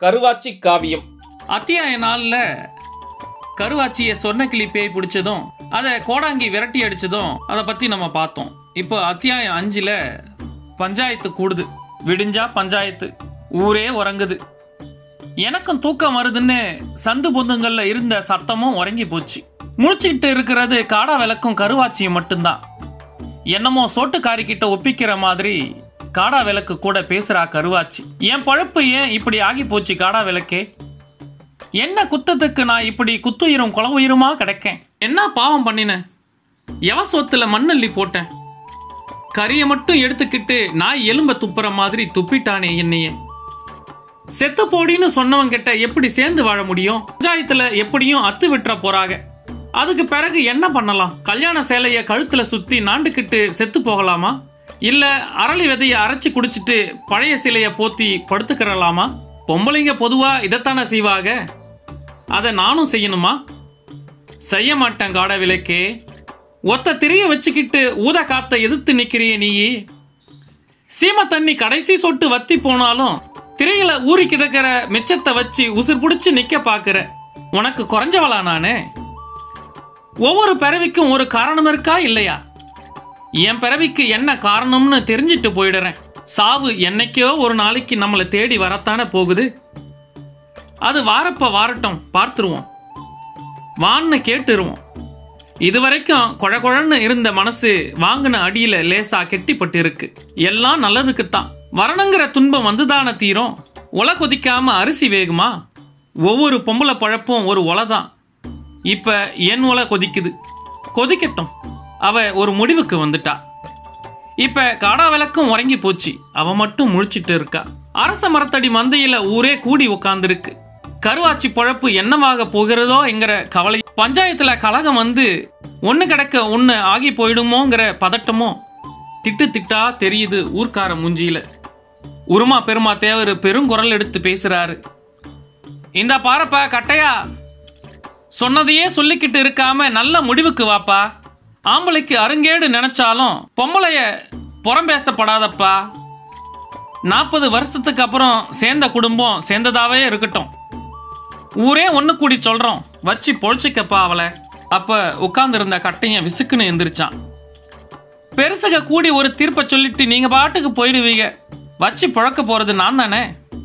கருவாச்சி காவியம் அத்தியாய நாளில் கருவாச்சியை சொர்ணக்கிளி பேய் பிடிச்சதும் அதை கோடாங்கி விரட்டி அடிச்சதும் அதை பற்றி நம்ம பார்த்தோம் இப்போ அத்தியாயம் அஞ்சில் பஞ்சாயத்து கூடுது விடிஞ்சா பஞ்சாயத்து ஊரே உறங்குது எனக்கும் தூக்கம் வருதுன்னு சந்து பொந்துங்கள்ல இருந்த சத்தமும் உறங்கி போச்சு முழிச்சுக்கிட்டு இருக்கிறது காடா விளக்கும் கருவாச்சியும் மட்டும்தான் என்னமோ சோட்டுக்காரி கிட்ட ஒப்பிக்கிற மாதிரி காடா விளக்கு கூட பேசுறா கருவாச்சி என் பழப்பு ஏன் இப்படி ஆகி போச்சு காடா விளக்கே என்ன குத்தத்துக்கு நான் இப்படி குத்துயிரும் குல உயிருமா கிடைக்கேன் என்ன பாவம் பண்ணினேன் எவ சொத்துல மண்ணள்ளி போட்டேன் கறியை மட்டும் எடுத்துக்கிட்டு நாய் எலும்ப துப்புற மாதிரி துப்பிட்டானே என்னையே செத்து போடின்னு சொன்னவன் கிட்ட எப்படி சேர்ந்து வாழ முடியும் பஞ்சாயத்துல எப்படியும் அத்து விட்டுற போறாங்க அதுக்கு பிறகு என்ன பண்ணலாம் கல்யாண சேலைய கழுத்துல சுத்தி நாண்டுக்கிட்டு செத்து போகலாமா இல்ல அரளி விதைய அரைச்சு குடிச்சிட்டு பழைய சிலைய போத்தி படுத்துக்கிறலாமா பொம்பளைங்க பொதுவா இதைத்தானே செய்வாங்க அதை நானும் செய்யணுமா செய்ய மாட்டேன் காட விலைக்கே ஒத்த திரிய வச்சுக்கிட்டு ஊத காத்த எதிர்த்து நிக்கிறிய நீ சீம தண்ணி கடைசி சொட்டு வத்தி போனாலும் திரையில ஊறி கிடக்கிற மிச்சத்தை வச்சு உசுர் புடிச்சு நிக்க பாக்குற உனக்கு குறைஞ்சவளா நானே ஒவ்வொரு பிறவிக்கும் ஒரு காரணம் இருக்கா இல்லையா என் பிறவிக்கு என்ன காரணம்னு தெரிஞ்சிட்டு போயிடுறேன் சாவு என்னைக்கோ ஒரு நாளைக்கு நம்மளை தேடி வரத்தானே போகுது அது வாரப்ப வாரட்டும் பார்த்துருவோம் வான்னு கேட்டுருவோம் இதுவரைக்கும் கொழ கொழன்னு இருந்த மனசு வாங்கின அடியில லேசா கெட்டிப்பட்டு இருக்கு எல்லாம் நல்லதுக்குத்தான் வரணுங்கிற துன்பம் வந்துதானே தீரும் உல கொதிக்காம அரிசி வேகுமா ஒவ்வொரு பொம்பளை பழப்பும் ஒரு ஒலைதான் இப்ப என் உல கொதிக்குது கொதிக்கட்டும் அவ ஒரு முடிவுக்கு வந்துட்டா இப்ப காடா விளக்கும் உறங்கி போச்சு அவ மட்டும் முழிச்சிட்டு இருக்கா அரச மரத்தடி மந்தையில ஊரே கூடி உட்கார்ந்துருக்கு கருவாச்சி பொழப்பு என்னவாக போகிறதோ என்கிற கவலை பஞ்சாயத்துல கலகம் வந்து ஒண்ணு கிடக்க ஒண்ணு ஆகி போயிடுமோங்கிற பதட்டமோ திட்டு திட்டா தெரியுது ஊர்க்கார மூஞ்சியில உருமா பெருமா தேவர் பெருங்குரல் எடுத்து பேசுறாரு இந்த பாரப்பா கட்டையா சொன்னதையே சொல்லிக்கிட்டு இருக்காம நல்ல முடிவுக்கு வாப்பா ஆம்பளைக்கு அருங்கேடு நினைச்சாலும் பொம்பளைய புறம் பேசப்படாதப்பா நாற்பது வருஷத்துக்கு அப்புறம் சேர்ந்த குடும்பம் சேர்ந்ததாவே இருக்கட்டும் ஊரே ஒன்று கூடி சொல்றோம் வச்சு பொழைச்சிக்கப்பா அவளை அப்ப உட்கார்ந்திருந்த கட்டையன் விசுக்குன்னு எந்திரிச்சான் பெருசுக கூடி ஒரு தீர்ப்பை சொல்லிட்டு நீங்க பாட்டுக்கு போயிடுவீங்க வச்சு புழக்க போறது நான் தானே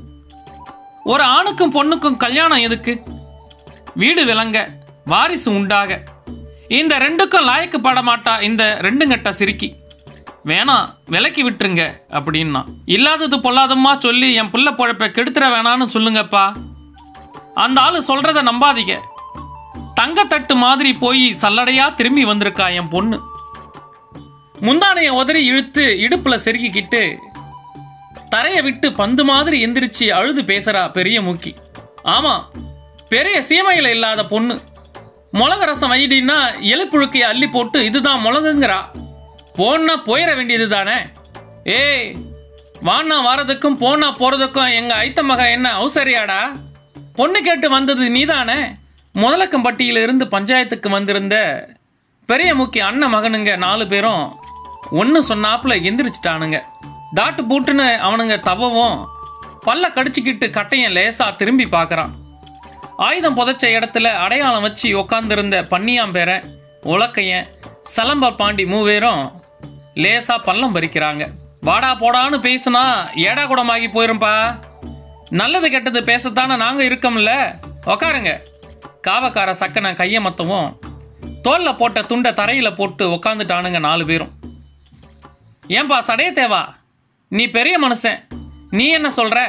ஒரு ஆணுக்கும் பொண்ணுக்கும் கல்யாணம் எதுக்கு வீடு விளங்க வாரிசு உண்டாக இந்த ரெண்டுக்கும் லாயக்கு மாட்டா இந்த ரெண்டு கட்ட சிரிக்கி வேணாம் விலக்கி விட்டுருங்க அப்படின்னா இல்லாதது பொல்லாதம்மா சொல்லி என் புள்ள பொழப்ப கெடுத்துற வேணான்னு சொல்லுங்கப்பா அந்த ஆளு சொல்றத நம்பாதீங்க தங்கத்தட்டு மாதிரி போய் சல்லடையா திரும்பி வந்திருக்கா என் பொண்ணு முந்தானைய உதறி இழுத்து இடுப்புல செருகிக்கிட்டு தரைய விட்டு பந்து மாதிரி எந்திரிச்சு அழுது பேசுறா பெரிய மூக்கி ஆமா பெரிய சீமையில இல்லாத பொண்ணு மிளகு ரசம் வைடின்னா எலுப்புழுக்கைய அள்ளி போட்டு இதுதான் மிளகுங்கிறா போனா போயிட வேண்டியது தானே ஏய் வானா வாரதுக்கும் போனா போறதுக்கும் எங்க ஐத்த மக என்ன அவசரியாடா பொண்ணு கேட்டு வந்தது நீதானே முதலக்கம்பட்டியில இருந்து பஞ்சாயத்துக்கு வந்திருந்த பெரிய முக்கிய அண்ணன் மகனுங்க நாலு பேரும் ஒன்று சொன்னாப்புல எந்திரிச்சிட்டானுங்க தாட்டு பூட்டுன்னு அவனுங்க தவவும் பல்ல கடிச்சுக்கிட்டு கட்டையன் லேசா திரும்பி பார்க்கறான் ஆயுதம் புதைச்ச இடத்துல அடையாளம் வச்சு உக்காந்துருந்த பன்னியாம்பேர உலக்கையன் சலம்ப பாண்டி மூவேரும் லேசா பள்ளம் பறிக்கிறாங்க வாடா போடான்னு பேசுனா ஏடா குடமாகி போயிரும்பா நல்லது கெட்டது பேசத்தானே நாங்க இருக்கோம்ல உக்காருங்க காவக்கார சக்கனை கையமத்தவும் தோல்ல போட்ட துண்டை தரையில போட்டு உக்காந்துட்டானுங்க நாலு பேரும் ஏன்பா சடைய தேவா நீ பெரிய மனுஷன் நீ என்ன சொல்ற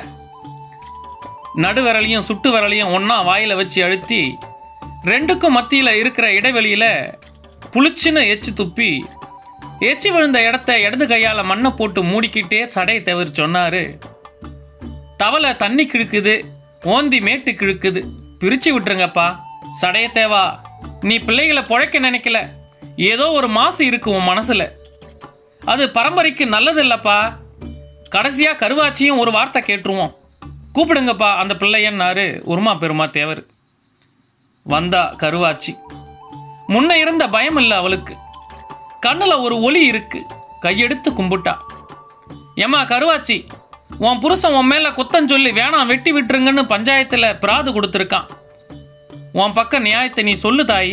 நடு விரலையும் சுட்டு விரலையும் ஒண்ணா வாயில வச்சு அழுத்தி ரெண்டுக்கும் மத்தியில இருக்கிற இடைவெளியில புளிச்சுன்னு எச்சு துப்பி எச்சி விழுந்த இடத்த இடது கையால மண்ணை போட்டு மூடிக்கிட்டே சடையை தவிர சொன்னாரு தவளை தண்ணி கிழக்குது ஓந்தி மேட்டு கிழக்குது பிரிச்சு விட்டுருங்கப்பா சடைய தேவா நீ பிள்ளைகளை பொழைக்க நினைக்கல ஏதோ ஒரு மாசு இருக்கு உன் மனசுல அது பரம்பரைக்கு நல்லது இல்லப்பா கடைசியா கருவாச்சியும் ஒரு வார்த்தை கேட்டுருவோம் கூப்பிடுங்கப்பா அந்த பிள்ளையன்னாரு உருமா பெருமா தேவர் வந்தா கருவாச்சி முன்ன இருந்த பயம் இல்ல அவளுக்கு கண்ணுல ஒரு ஒளி இருக்கு கையெடுத்து கும்பிட்டா ஏம்மா கருவாச்சி உன் புருஷன் உன் மேல குத்தம் சொல்லி வேணாம் வெட்டி விட்டுருங்கன்னு பஞ்சாயத்துல பிராது கொடுத்துருக்கான் உன் பக்கம் நியாயத்தை நீ சொல்லு தாயி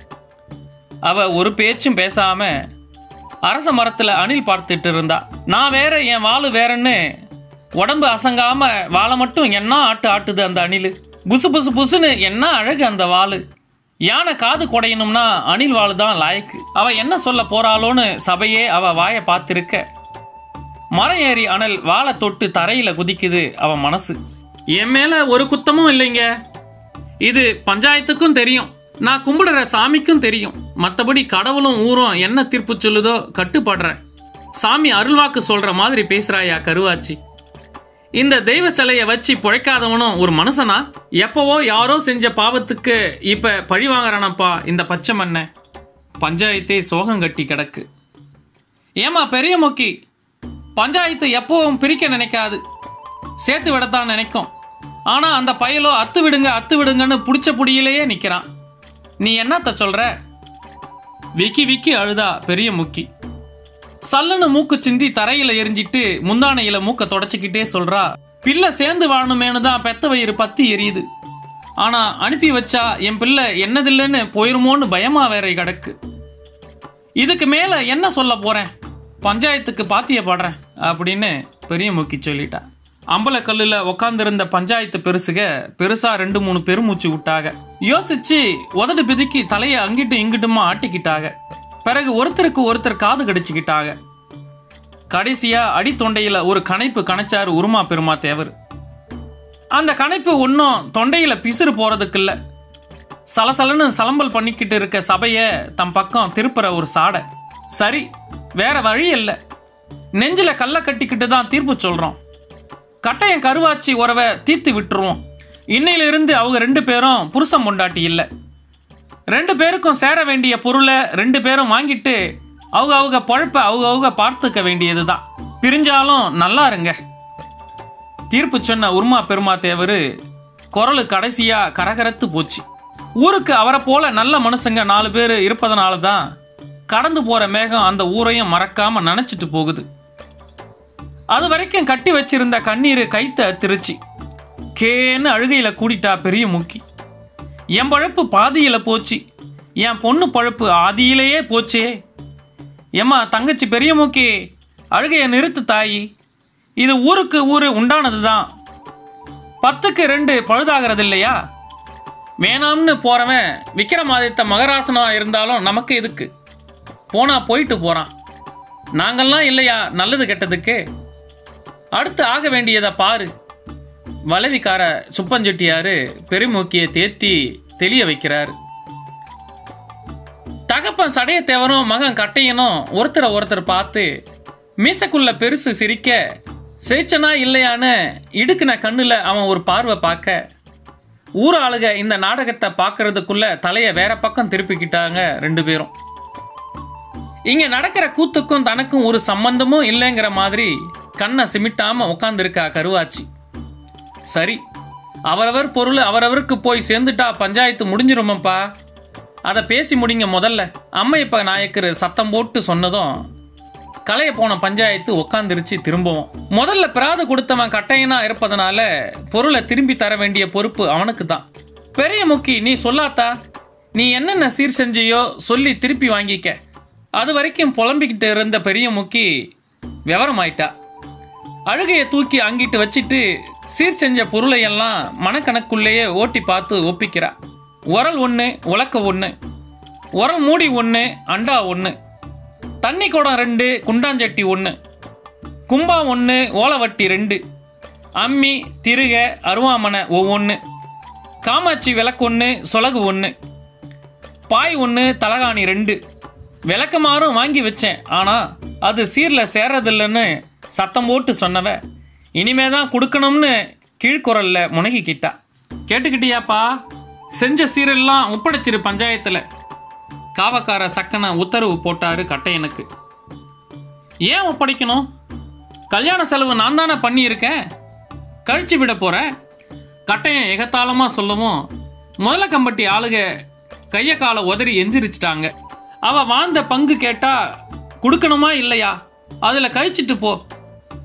அவ ஒரு பேச்சும் பேசாம அரச மரத்துல அணில் பார்த்துட்டு இருந்தா நான் வேற என் வாளு வேறன்னு உடம்பு அசங்காம வாழை மட்டும் என்ன ஆட்டு ஆட்டுது அந்த அணில் புசு புசு புசுன்னு என்ன அழகு அந்த வாளு யானை காது குடையணும்னா அணில் வாளு தான் லாயக்கு அவ என்ன சொல்ல போறாளோன்னு சபையே அவ வாயை பார்த்திருக்க மரம் ஏறி அனல் வாழை தொட்டு தரையில குதிக்குது அவ மனசு என் மேல ஒரு குத்தமும் இல்லைங்க இது பஞ்சாயத்துக்கும் தெரியும் நான் கும்பிடுற சாமிக்கும் தெரியும் மற்றபடி கடவுளும் ஊரும் என்ன தீர்ப்பு சொல்லுதோ கட்டுப்படுறேன் சாமி அருள்வாக்கு சொல்ற மாதிரி பேசுறாயா கருவாச்சி இந்த தெய்வ சிலையை வச்சு பிழைக்காதவனும் ஒரு மனுஷனா எப்பவோ யாரோ செஞ்ச பாவத்துக்கு இப்ப பழி வாங்குறானப்பா இந்த பச்சை மண்ணை பஞ்சாயத்தே சோகம் கட்டி கிடக்கு ஏமா பெரிய மொக்கி பஞ்சாயத்து எப்பவும் பிரிக்க நினைக்காது சேர்த்து விடத்தான் நினைக்கும் ஆனா அந்த பயலோ அத்து விடுங்க அத்து விடுங்கன்னு புடிச்ச புடியிலேயே நிக்கிறான் நீ என்னத்த சொல்ற விக்கி விக்கி அழுதா பெரிய முக்கி சல்லுன்னு மூக்கு சிந்தி தரையில எரிஞ்சிட்டு முந்தானையில மூக்க தொடச்சிக்கிட்டே சொல்றா பிள்ளை சேர்ந்து வாழணுமேனு தான் பெத்த வயிறு பத்தி எரியுது ஆனா அனுப்பி வச்சா என் பிள்ளை என்னதில்லைன்னு போயிருமோன்னு பயமா வேற கிடக்கு இதுக்கு மேல என்ன சொல்ல போறேன் பஞ்சாயத்துக்கு பாத்திய பாடுறேன் அப்படின்னு பெரிய முக்கி சொல்லிட்டா அம்பலக்கல்லுல உக்காந்துருந்த பஞ்சாயத்து பெருசுக பெருசா ரெண்டு மூணு பெருமூச்சு விட்டாக யோசிச்சு உதடு பிதுக்கி தலையை அங்கிட்டு இங்கிட்டுமா ஆட்டிக்கிட்டாக பிறகு ஒருத்தருக்கு ஒருத்தர் காது கடிச்சுக்கிட்டாக கடைசியா அடி தொண்டையில ஒரு கணைப்பு கணைச்சாரு உருமா பெருமா தேவர் அந்த கணைப்பு ஒன்றும் தொண்டையில பிசுறு போறதுக்கு இல்ல சலசலன்னு சலம்பல் பண்ணிக்கிட்டு இருக்க சபைய தம் பக்கம் திருப்புற ஒரு சாடை சரி வேற வழி இல்லை நெஞ்சில கல்ல கட்டிக்கிட்டு தான் தீர்ப்பு சொல்றோம் கட்டையன் கருவாச்சி உறவை தீர்த்து விட்டுருவோம் இன்னையிலிருந்து அவங்க ரெண்டு பேரும் புருஷன் பொண்டாட்டி இல்லை ரெண்டு பேருக்கும் சேர வேண்டிய பொருளை ரெண்டு பேரும் வாங்கிட்டு அவங்க அவங்க பொழப்ப அவங்க அவங்க பார்த்துக்க வேண்டியதுதான் பிரிஞ்சாலும் நல்லா இருங்க தீர்ப்பு சொன்ன உர்மா பெருமா தேவரு குரலு கடைசியா கரகரத்து போச்சு ஊருக்கு அவரை போல நல்ல மனுஷங்க நாலு பேர் இருப்பதனால தான் கடந்து போற மேகம் அந்த ஊரையும் மறக்காம நினைச்சிட்டு போகுது அது வரைக்கும் கட்டி வச்சிருந்த கண்ணீர் கைத்த திருச்சி கேன்னு அழுகையில கூடிட்டா பெரிய முக்கி என் பழப்பு பாதியில போச்சு என் பொண்ணு பழப்பு ஆதியிலேயே போச்சே ஏம்மா தங்கச்சி பெரிய மூக்கி அழுகைய நிறுத்து தாயி இது ஊருக்கு ஊரு உண்டானது தான் பத்துக்கு ரெண்டு பழுதாகிறது இல்லையா வேணாம்னு போறவன் விக்ரமாதித்த மகராசனா இருந்தாலும் நமக்கு எதுக்கு போனா போயிட்டு போறான் நாங்கெல்லாம் இல்லையா நல்லது கெட்டதுக்கு அடுத்து ஆக வேண்டியதை பாரு வளவிக்கார சுப்பஞ்செட்டியாரு பெருமூக்கிய தேத்தி தெளிய வைக்கிறாரு தகப்பன் சடையத்தேவரும் மகன் கட்டையனும் ஒருத்தரை ஒருத்தர் பார்த்து மீசக்குள்ள பெருசு சிரிக்க சேச்சனா இல்லையான்னு இடுக்குன கண்ணுல அவன் ஒரு பார்வை பார்க்க ஊர் ஆளுக இந்த நாடகத்தை பார்க்கறதுக்குள்ள தலைய வேற பக்கம் திருப்பிக்கிட்டாங்க ரெண்டு பேரும் இங்க நடக்கிற கூத்துக்கும் தனக்கும் ஒரு சம்பந்தமும் இல்லைங்கிற மாதிரி கண்ணை சிமிட்டாம உட்காந்துருக்கா கருவாச்சி சரி அவரவர் பொருள் அவரவருக்கு போய் சேர்ந்துட்டா பஞ்சாயத்து முடிஞ்சிருமப்பா அதை பேசி முடிங்க முதல்ல அம்மையப்ப நாயக்கர் சத்தம் போட்டு சொன்னதும் கலைய போன பஞ்சாயத்து உக்காந்துருச்சு திரும்பவும் முதல்ல பிராது கொடுத்தவன் கட்டையனா இருப்பதனால பொருளை திரும்பி தர வேண்டிய பொறுப்பு அவனுக்கு தான் பெரிய முக்கி நீ சொல்லாத்தா நீ என்னென்ன சீர் செஞ்சியோ சொல்லி திருப்பி வாங்கிக்க அது வரைக்கும் புலம்பிக்கிட்டு இருந்த பெரிய முக்கி விவரமாயிட்டா அழுகையை தூக்கி அங்கிட்டு வச்சிட்டு சீர் செஞ்ச பொருளை எல்லாம் மனக்கணக்குள்ளேயே ஓட்டி பார்த்து ஒப்பிக்கிறா உரல் ஒன்று உலக்க ஒன்று உரல் மூடி ஒன்று அண்டா ஒன்று தண்ணி குடம் ரெண்டு குண்டாஞ்சட்டி ஒன்று கும்பா ஒன்று ஓலவட்டி ரெண்டு அம்மி திருக அருவாமனை ஒவ்வொன்று காமாட்சி விளக்கொன்று சொலகு ஒன்று பாய் ஒன்று தலகாணி ரெண்டு விளக்கமாறும் வாங்கி வச்சேன் ஆனால் அது சீரில் சேரதில்லைன்னு சத்தம் போட்டு சொன்னவ இனிமே தான் கொடுக்கணும்னு கீழ்குரல்ல முனகிக்கிட்டா கேட்டுக்கிட்டியாப்பா செஞ்ச சீரெல்லாம் ஒப்படைச்சிரு பஞ்சாயத்தில் காவக்கார சக்கனை உத்தரவு போட்டாரு கட்டையனுக்கு ஏன் ஒப்படைக்கணும் கல்யாண செலவு நான் தானே பண்ணியிருக்கேன் கழிச்சு விட போறேன் கட்டையன் எகத்தாளமா சொல்லவும் முதல கம்பட்டி ஆளுக கைய காலை உதறி எந்திரிச்சிட்டாங்க அவ வாழ்ந்த பங்கு கேட்டா கொடுக்கணுமா இல்லையா அதுல கழிச்சிட்டு போ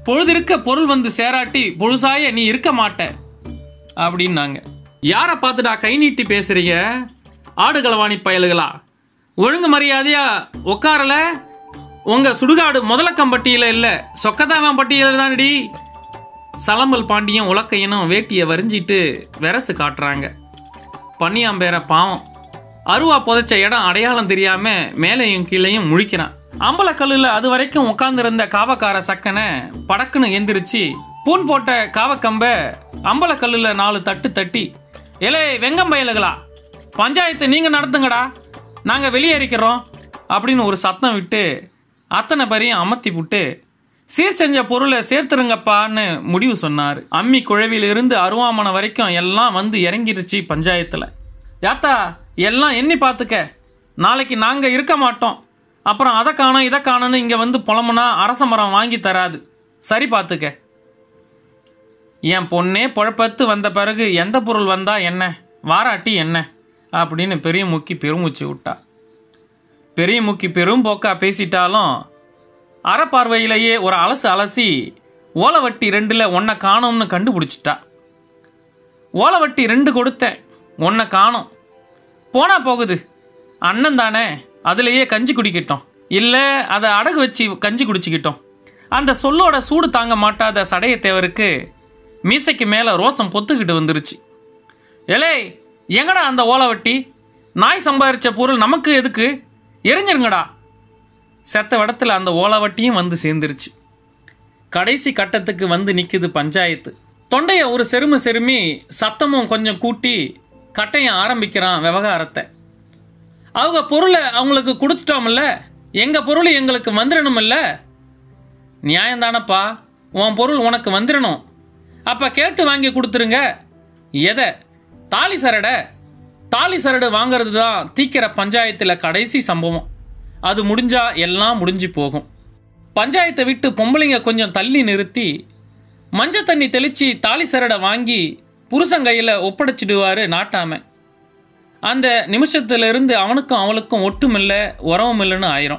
பொழுதிருக்க பொருள் வந்து சேராட்டி பொழுசாய நீ இருக்க மாட்ட அப்படின்னாங்க யாரை பார்த்துடா கை நீட்டி பேசுறீங்க ஆடுகளவாணி பயலுகளா ஒழுங்கு மரியாதையா உட்காரல உங்க சுடுகாடு முதலக்கம்பட்டியில இல்ல சொக்கதாவன் பட்டியல தானடி சலம்பல் பாண்டியன் உலக்கையனும் வேட்டியை வரிஞ்சிட்டு வெரசு காட்டுறாங்க பன்னியாம்பேர பாவம் அருவா புதைச்ச இடம் அடையாளம் தெரியாம மேலையும் கீழையும் முழிக்கிறான் அம்பலக்கல்லுல அது வரைக்கும் உட்கார்ந்திருந்த காவக்கார சக்கனை படக்குன்னு எந்திரிச்சு பூன் போட்ட காவக்கம்ப அம்பலக்கல்லுல நாலு தட்டு தட்டி ஏலே வெங்கம் பயலுகளா பஞ்சாயத்து நீங்க நடத்துங்கடா நாங்க வெளியேறிக்கிறோம் அப்படின்னு ஒரு சத்தம் விட்டு அத்தனை பேரையும் அமர்த்தி விட்டு சீர் செஞ்ச பொருளை சேர்த்துருங்கப்பான்னு முடிவு சொன்னார் அம்மி குழவிலிருந்து அருவாமனை வரைக்கும் எல்லாம் வந்து இறங்கிருச்சு பஞ்சாயத்தில் யாத்தா எல்லாம் எண்ணி பார்த்துக்க நாளைக்கு நாங்கள் இருக்க மாட்டோம் அப்புறம் அதை காணோம் இதை காணோன்னு இங்கே வந்து புலம்புனா அரச மரம் வாங்கி தராது சரி பார்த்துக்க என் பொண்ணே பொழப்பத்து வந்த பிறகு எந்த பொருள் வந்தா என்ன வாராட்டி என்ன அப்படின்னு பெரிய முக்கி பெருமூச்சு விட்டா பெரிய முக்கி பெரும் போக்கா பேசிட்டாலும் அறப்பார்வையிலேயே ஒரு அலசு அலசி ஓலவட்டி ரெண்டில் ஒன்றை காணோம்னு கண்டுபிடிச்சிட்டா ஓலவட்டி ரெண்டு கொடுத்தேன் ஒன்றை காணோம் போனா போகுது அண்ணன் தானே அதுலேயே கஞ்சி குடிக்கட்டும் இல்லை அதை அடகு வச்சு கஞ்சி குடிச்சிக்கிட்டோம் அந்த சொல்லோட சூடு தாங்க மாட்டாத சடையத்தேவருக்கு மீசைக்கு மேலே ரோசம் பொத்துக்கிட்டு வந்துருச்சு ஏலே எங்கடா அந்த ஓலவட்டி நாய் சம்பாரிச்ச பொருள் நமக்கு எதுக்கு எரிஞ்சிருங்கடா செத்த வடத்தில் அந்த ஓலவட்டியும் வந்து சேர்ந்துருச்சு கடைசி கட்டத்துக்கு வந்து நிக்குது பஞ்சாயத்து தொண்டைய ஒரு செருமு செருமி சத்தமும் கொஞ்சம் கூட்டி கட்டையும் ஆரம்பிக்கிறான் விவகாரத்தை அவங்க பொருளை அவங்களுக்கு கொடுத்துட்டோம்ல எங்க பொருள் எங்களுக்கு வந்துடணுமில்ல நியாயம்தானப்பா உன் பொருள் உனக்கு வந்துடணும் அப்ப கேட்டு வாங்கி கொடுத்துருங்க எதை தாலி சரடை தாலி சரடு வாங்குறது தான் தீக்கிற பஞ்சாயத்தில் கடைசி சம்பவம் அது முடிஞ்சா எல்லாம் முடிஞ்சு போகும் பஞ்சாயத்தை விட்டு பொம்பளைங்க கொஞ்சம் தள்ளி நிறுத்தி மஞ்ச தண்ணி தெளிச்சு தாலி சரடை வாங்கி புருஷங்கையில் ஒப்படைச்சிடுவாரு நாட்டாம அந்த நிமிஷத்துல இருந்து அவனுக்கும் அவளுக்கும் ஒட்டும் இல்லை உறவும் இல்லைன்னு ஆயிரும்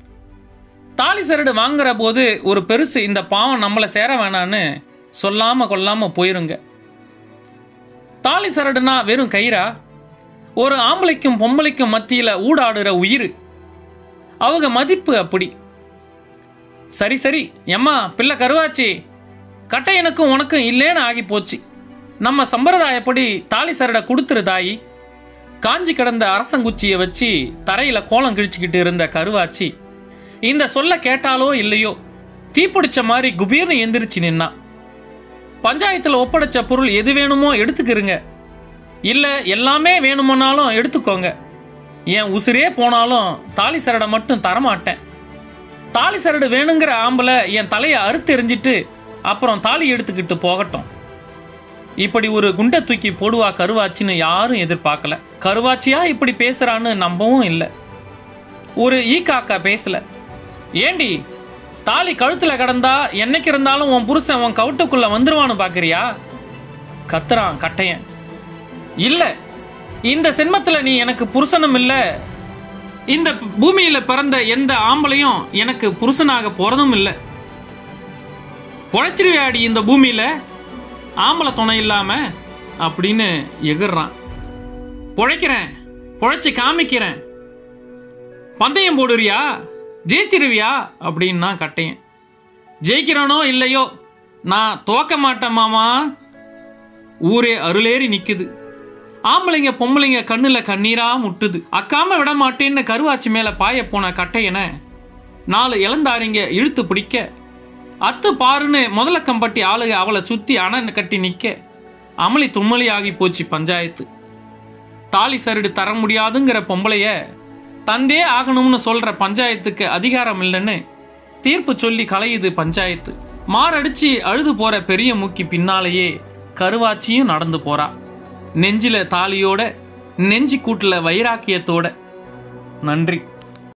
தாலி சரடு வாங்குற போது ஒரு பெருசு இந்த பாவம் நம்மளை சேர வேணான்னு சொல்லாம கொல்லாம போயிருங்க தாலி சரடுனா வெறும் கயிறா ஒரு ஆம்பளைக்கும் பொம்பளைக்கும் மத்தியில ஊடாடுற உயிர் அவங்க மதிப்பு அப்படி சரி சரி எம்மா பிள்ளை கருவாச்சி கட்டை எனக்கும் உனக்கும் இல்லேன்னு ஆகி போச்சு நம்ம சம்பிரதாயப்படி தாலி சரடை கொடுத்துரு தாயி காஞ்சி கிடந்த அரசங்குச்சியை வச்சு தரையில கோலம் கிழிச்சுக்கிட்டு இருந்த கருவாச்சி இந்த சொல்ல கேட்டாலோ இல்லையோ தீப்பிடிச்ச மாதிரி குபீர்னு எந்திரிச்சு நின்னா பஞ்சாயத்துல ஒப்படைச்ச பொருள் எது வேணுமோ எடுத்துக்கிறங்க இல்ல எல்லாமே வேணுமோனாலும் எடுத்துக்கோங்க என் உசிரே போனாலும் தாலி சரடை மட்டும் தரமாட்டேன் தாலி சரடு வேணுங்கிற ஆம்பளை என் தலையை அறுத்து எறிஞ்சிட்டு அப்புறம் தாலி எடுத்துக்கிட்டு போகட்டும் இப்படி ஒரு குண்டை தூக்கி போடுவா கருவாச்சின்னு யாரும் எதிர்பார்க்கல கருவாச்சியா இப்படி பேசுறான்னு நம்பவும் இல்லை ஒரு ஈ காக்கா பேசல ஏண்டி தாலி கழுத்துல கடந்தா என்னைக்கு இருந்தாலும் உன் புருஷன் உன் கவுட்டுக்குள்ள வந்துருவான்னு பாக்குறியா கத்துறான் கட்டையன் இல்ல இந்த சென்மத்துல நீ எனக்கு புருஷனும் இல்ல இந்த பூமியில பிறந்த எந்த ஆம்பளையும் எனக்கு புருஷனாக போறதும் இல்லை பொழைச்சிருவியாடி இந்த பூமியில ஆம்பளை துணை இல்லாம அப்படின்னு எகிர்றான் பொழைக்கிறேன் பொழைச்சி காமிக்கிறேன் பந்தயம் போடுறியா ஜெயிச்சிருவியா அப்படின்னா கட்டையன் ஜெயிக்கிறனோ இல்லையோ நான் தோக்க மாட்டேன் மாமா ஊரே அருளேறி நிக்குது ஆம்பளைங்க பொம்பளைங்க கண்ணுல கண்ணீரா முட்டுது அக்காம விட மாட்டேன்னு கருவாச்சி மேல பாய போன கட்டையனை நாலு இளந்தாரிங்க இழுத்து பிடிக்க அத்து பாருன்னு முதல கம்பட்டி ஆளுக அவளை சுத்தி அணை கட்டி நிக்க அமளி தும்மலி ஆகி போச்சு பஞ்சாயத்து தாலி சரடு தர முடியாதுங்கிற பொம்பளைய தந்தே ஆகணும்னு சொல்ற பஞ்சாயத்துக்கு அதிகாரம் இல்லைன்னு தீர்ப்பு சொல்லி கலையுது பஞ்சாயத்து மாரடிச்சு அழுது போற பெரிய மூக்கி பின்னாலேயே கருவாச்சியும் நடந்து போறா நெஞ்சில தாலியோட நெஞ்சி கூட்டுல வைராக்கியத்தோட நன்றி